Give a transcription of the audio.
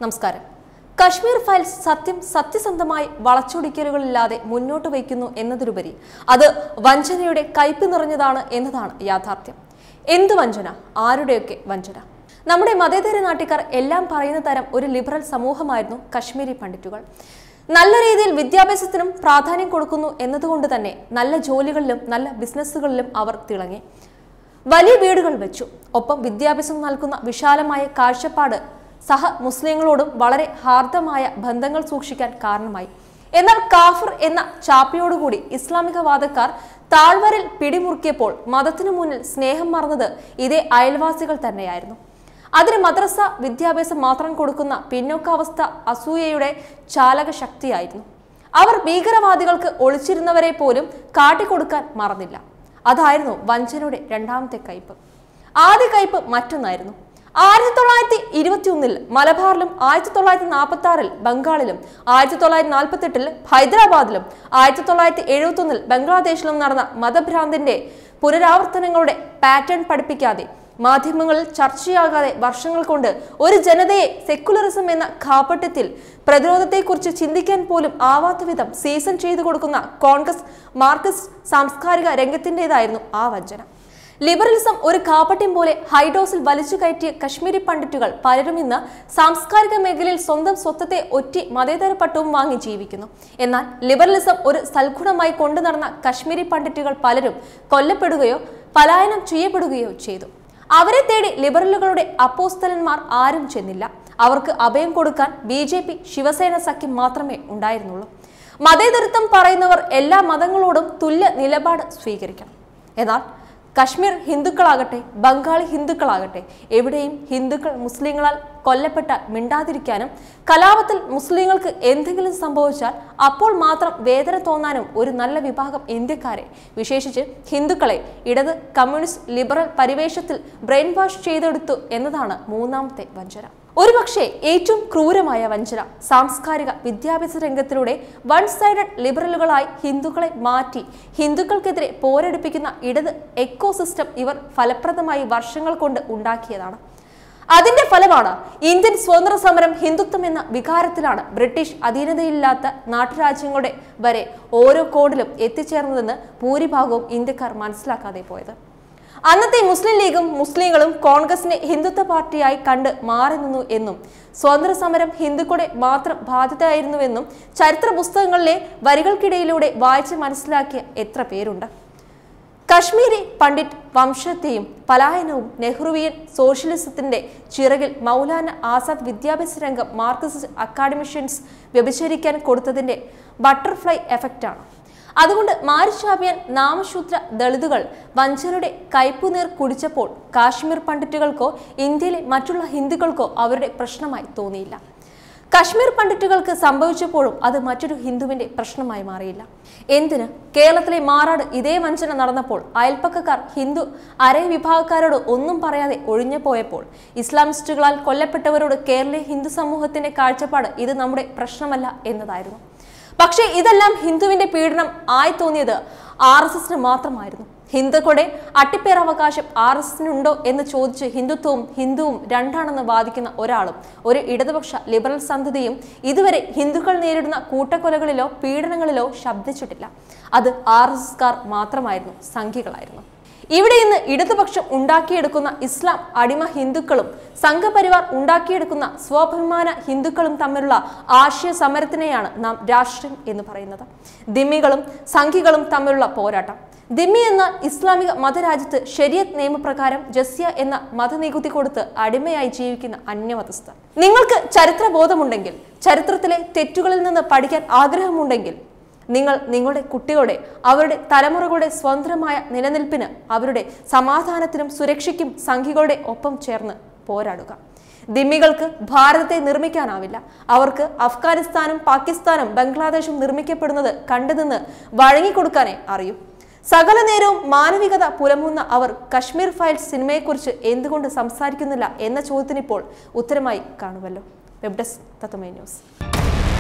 നമസ്കാരം കശ്മീർ ഫയൽസ് സത്യം സത്യസന്ധമായി വളച്ചൊടിക്കലുകളില്ലാതെ മുന്നോട്ട് വയ്ക്കുന്നു എന്നതിലുപരി അത് വഞ്ചനയുടെ കയ്പ് നിറഞ്ഞതാണ് എന്നതാണ് യാഥാർത്ഥ്യം എന്ത് വഞ്ചന ആരുടെയൊക്കെ വഞ്ചന നമ്മുടെ മതേതര നാട്ടിക്കാർ എല്ലാം പറയുന്ന തരം ഒരു ലിബറൽ സമൂഹമായിരുന്നു കശ്മീരി പണ്ഡിറ്റുകൾ നല്ല രീതിയിൽ വിദ്യാഭ്യാസത്തിനും പ്രാധാന്യം കൊടുക്കുന്നു എന്നതുകൊണ്ട് തന്നെ നല്ല ജോലികളിലും നല്ല ബിസിനസ്സുകളിലും അവർ തിളങ്ങി വലിയ വീടുകൾ വെച്ചു ഒപ്പം വിദ്യാഭ്യാസം നൽകുന്ന വിശാലമായ കാഴ്ചപ്പാട് സഹ മുസ്ലിങ്ങളോടും വളരെ ഹാർദമായ ബന്ധങ്ങൾ സൂക്ഷിക്കാൻ കാരണമായി എന്നാൽ കാഫർ എന്ന ചാപ്പയോടുകൂടി ഇസ്ലാമികവാദക്കാർ താഴ്വരൽ പിടിമുറുക്കിയപ്പോൾ മതത്തിനു മുന്നിൽ സ്നേഹം മറന്നത് ഇതേ അയൽവാസികൾ തന്നെയായിരുന്നു അതിന് മദ്രസ വിദ്യാഭ്യാസം മാത്രം കൊടുക്കുന്ന പിന്നോക്കാവസ്ഥ അസൂയയുടെ ചാലക ശക്തിയായിരുന്നു അവർ ഭീകരവാദികൾക്ക് ഒളിച്ചിരുന്നവരെ പോലും കാട്ടിക്കൊടുക്കാൻ മറന്നില്ല അതായിരുന്നു വഞ്ചനയുടെ രണ്ടാമത്തെ കയ്പ് ആദ്യ കയ്പ് മറ്റൊന്നായിരുന്നു ആയിരത്തി തൊള്ളായിരത്തി ഇരുപത്തി ഒന്നിൽ മലബാറിലും ആയിരത്തി തൊള്ളായിരത്തി നാൽപ്പത്തി ആറിൽ ബംഗാളിലും ആയിരത്തി തൊള്ളായിരത്തി നാൽപ്പത്തി എട്ടിൽ ഹൈദരാബാദിലും ആയിരത്തി തൊള്ളായിരത്തി എഴുപത്തി ഒന്നിൽ ബംഗ്ലാദേശിലും നടന്ന മതഭ്രാന്തിന്റെ പുനരാവർത്തനങ്ങളുടെ പാറ്റേൺ പഠിപ്പിക്കാതെ മാധ്യമങ്ങളിൽ ചർച്ചയാകാതെ വർഷങ്ങൾ കൊണ്ട് ഒരു ജനതയെ സെക്കുലറിസം എന്ന കാപട്യത്തിൽ പ്രതിരോധത്തെക്കുറിച്ച് ചിന്തിക്കാൻ പോലും ആവാത്ത വിധം സീസൺ ചെയ്തു കൊടുക്കുന്ന കോൺഗ്രസ് മാർക്സിസ്റ്റ് സാംസ്കാരിക രംഗത്തിൻ്റെതായിരുന്നു ആ വഞ്ചന ലിബറലിസം ഒരു കാപട്യം പോലെ ഹൈഡോസിൽ വലിച്ചു കയറ്റിയ കശ്മീരി പണ്ഡിറ്റുകൾ പലരും ഇന്ന് സാംസ്കാരിക മേഖലയിൽ സ്വന്തം സ്വത്വത്തെ ഒറ്റി മതേതര പട്ടവും വാങ്ങി ജീവിക്കുന്നു എന്നാൽ ലിബറലിസം ഒരു സൽഗുണമായി കൊണ്ടു നടന്ന കശ്മീരി പണ്ഡിറ്റുകൾ പലരും കൊല്ലപ്പെടുകയോ പലായനം ചെയ്യപ്പെടുകയോ ചെയ്തു അവരെ തേടി ലിബറലുകളുടെ അപ്പോസ്തലന്മാർ ആരും ചെന്നില്ല അവർക്ക് അഭയം കൊടുക്കാൻ ബി ജെ പി ശിവസേന സഖ്യം മാത്രമേ ഉണ്ടായിരുന്നുള്ളൂ മതേതരത്വം പറയുന്നവർ എല്ലാ മതങ്ങളോടും തുല്യ നിലപാട് സ്വീകരിക്കണം എന്നാൽ കശ്മീർ ഹിന്ദുക്കളാകട്ടെ ബംഗാളി ഹിന്ദുക്കളാകട്ടെ എവിടെയും ഹിന്ദുക്കൾ മുസ്ലിങ്ങളാൽ കൊല്ലപ്പെട്ടാൽ മിണ്ടാതിരിക്കാനും കലാപത്തിൽ മുസ്ലിങ്ങൾക്ക് എന്തെങ്കിലും സംഭവിച്ചാൽ അപ്പോൾ മാത്രം വേദന തോന്നാനും ഒരു നല്ല വിഭാഗം ഇന്ത്യക്കാരെ വിശേഷിച്ച് ഹിന്ദുക്കളെ ഇടത് കമ്മ്യൂണിസ്റ്റ് ലിബറൽ പരിവേഷത്തിൽ ബ്രെയിൻ വാഷ് ചെയ്തെടുത്തു എന്നതാണ് മൂന്നാമത്തെ വഞ്ചന ഒരുപക്ഷെ ഏറ്റവും ക്രൂരമായ വഞ്ചന സാംസ്കാരിക വിദ്യാഭ്യാസ രംഗത്തിലൂടെ വൺ സൈഡഡ് ലിബറലുകളായി ഹിന്ദുക്കളെ മാറ്റി ഹിന്ദുക്കൾക്കെതിരെ പോരടിപ്പിക്കുന്ന ഇടത് എക്കോസിസ്റ്റം ഇവർ ഫലപ്രദമായി വർഷങ്ങൾ കൊണ്ട് ഉണ്ടാക്കിയതാണ് അതിന്റെ ഫലമാണ് ഇന്ത്യൻ സ്വതന്ത്ര സമരം ഹിന്ദുത്വം എന്ന വികാരത്തിലാണ് ബ്രിട്ടീഷ് അധീനതയില്ലാത്ത നാട്ടുരാജ്യങ്ങളുടെ വരെ ഓരോ കോഡിലും എത്തിച്ചേർന്നതെന്ന് ഭൂരിഭാഗവും ഇന്ത്യക്കാർ മനസ്സിലാക്കാതെ പോയത് അന്നത്തെ മുസ്ലിം ലീഗും മുസ്ലിങ്ങളും കോൺഗ്രസിനെ ഹിന്ദുത്വ പാർട്ടിയായി കണ്ട് മാറി നിന്നു എന്നും സ്വാതന്ത്ര്യ സമരം ഹിന്ദുക്കളുടെ മാത്രം ബാധ്യതയായിരുന്നുവെന്നും ചരിത്ര പുസ്തകങ്ങളിലെ വരികൾക്കിടയിലൂടെ വായിച്ച് മനസ്സിലാക്കിയ എത്ര പേരുണ്ട് കശ്മീരി പണ്ഡിറ്റ് വംശത്തെയും പലായനവും നെഹ്റുവിയൻ സോഷ്യലിസത്തിന്റെ ചിറകിൽ മൗലാന ആസാദ് വിദ്യാഭ്യാസ രംഗം മാർക്സിസ്റ്റ് അക്കാഡമിഷ്യൻസ് വ്യഭിചരിക്കാൻ കൊടുത്തതിന്റെ ബട്ടർഫ്ലൈ എഫക്റ്റാണ് അതുകൊണ്ട് മാരിഷാബിയൻ നാമശൂദ്ര ദളിതുകൾ വഞ്ചനയുടെ കയ്പുനീർ കുടിച്ചപ്പോൾ കാശ്മീർ പണ്ഡിറ്റുകൾക്കോ ഇന്ത്യയിലെ മറ്റുള്ള ഹിന്ദുക്കൾക്കോ അവരുടെ പ്രശ്നമായി തോന്നിയില്ല കശ്മീർ പണ്ഡിറ്റുകൾക്ക് സംഭവിച്ചപ്പോഴും അത് മറ്റൊരു ഹിന്ദുവിന്റെ പ്രശ്നമായി മാറിയില്ല എന്തിന് കേരളത്തിലെ മാറാട് ഇതേ വഞ്ചന നടന്നപ്പോൾ അയൽപ്പക്കക്കാർ ഹിന്ദു അരേ വിഭാഗക്കാരോട് ഒന്നും പറയാതെ ഒഴിഞ്ഞു പോയപ്പോൾ ഇസ്ലാമിസ്റ്റുകളാൽ കൊല്ലപ്പെട്ടവരോട് കേരളീയ ഹിന്ദു സമൂഹത്തിന്റെ കാഴ്ചപ്പാട് ഇത് നമ്മുടെ പ്രശ്നമല്ല എന്നതായിരുന്നു പക്ഷേ ഇതെല്ലാം ഹിന്ദുവിന്റെ പീഡനം ആയി തോന്നിയത് ആർ എസ് എസിന് മാത്രമായിരുന്നു ഹിന്ദുക്കളുടെ അട്ടിപ്പേറവകാശം ആർ എസ് എസിനുണ്ടോ എന്ന് ചോദിച്ച് ഹിന്ദുത്വവും ഹിന്ദുവും രണ്ടാണെന്ന് വാദിക്കുന്ന ഒരാളും ഒരു ഇടതുപക്ഷ ലിബറൽ സന്ധതിയും ഇതുവരെ ഹിന്ദുക്കൾ നേരിടുന്ന കൂട്ടക്കൊലകളിലോ പീഡനങ്ങളിലോ ശബ്ദിച്ചിട്ടില്ല അത് ആർ എസ് എസ്കാർ മാത്രമായിരുന്നു സംഖ്യകളായിരുന്നു ഇവിടെ ഇന്ന് ഇടതുപക്ഷം ഉണ്ടാക്കിയെടുക്കുന്ന ഇസ്ലാം അടിമ ഹിന്ദുക്കളും സംഘപരിവാർ ഉണ്ടാക്കിയെടുക്കുന്ന സ്വാഭിമാന ഹിന്ദുക്കളും തമ്മിലുള്ള ആശയ സമരത്തിനെയാണ് നാം രാഷ്ട്രം എന്ന് പറയുന്നത് ദിമ്മികളും സംഘികളും തമ്മിലുള്ള പോരാട്ടം ദിമ്മി എന്ന ഇസ്ലാമിക മതരാജ്യത്ത് ശരിയത്ത് നിയമപ്രകാരം ജസ്യ എന്ന മതനികുതി കൊടുത്ത് അടിമയായി ജീവിക്കുന്ന അന്യമതസ്ഥർ നിങ്ങൾക്ക് ചരിത്രബോധമുണ്ടെങ്കിൽ ചരിത്രത്തിലെ തെറ്റുകളിൽ നിന്ന് പഠിക്കാൻ ആഗ്രഹമുണ്ടെങ്കിൽ നിങ്ങൾ നിങ്ങളുടെ കുട്ടികളുടെ അവരുടെ തലമുറകളുടെ സ്വതന്ത്രമായ നിലനിൽപ്പിന് അവരുടെ സമാധാനത്തിനും സുരക്ഷയ്ക്കും സംഘികളുടെ ഒപ്പം ചേർന്ന് പോരാടുക ദിമ്മികൾക്ക് ഭാരതത്തെ നിർമ്മിക്കാനാവില്ല അവർക്ക് അഫ്ഗാനിസ്ഥാനും പാകിസ്ഥാനും ബംഗ്ലാദേശും നിർമ്മിക്കപ്പെടുന്നത് കണ്ടുനിന്ന് വഴങ്ങിക്കൊടുക്കാനേ അറിയൂ സകല നേരവും മാനവികത പുലമുന്ന അവർ കശ്മീർ ഫയൽസ് സിനിമയെക്കുറിച്ച് എന്തുകൊണ്ട് സംസാരിക്കുന്നില്ല എന്ന ചോദ്യത്തിനിപ്പോൾ ഉത്തരമായി കാണുമല്ലോ വെബ് ഡെസ്ക് തത്വമേ ന്യൂസ്